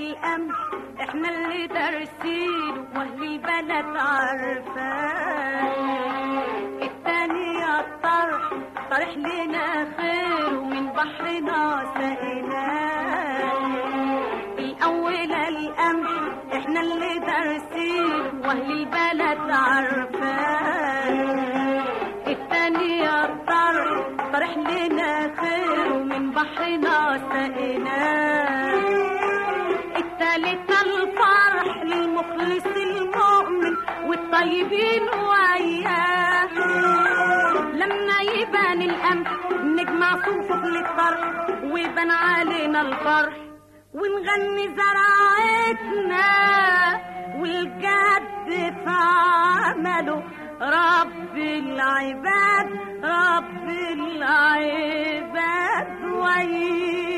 القمح احنا اللي دارسينه واهل البلد عارفاه التانية الطرح طرح لنا خير ومن بحرنا سقيناه الأولى القمح احنا اللي دارسين واهل البلد عارفاه التانية الطرح طرح لنا خير ومن بحرنا سقيناه التالتة الفرح للمخلص المؤمن والطيبين وياه لما يبان القمح نجمع صفوف للطرح ويبان علينا الفرح ونغني زراعتنا والجد في عمله رب العباد رب العباد وياه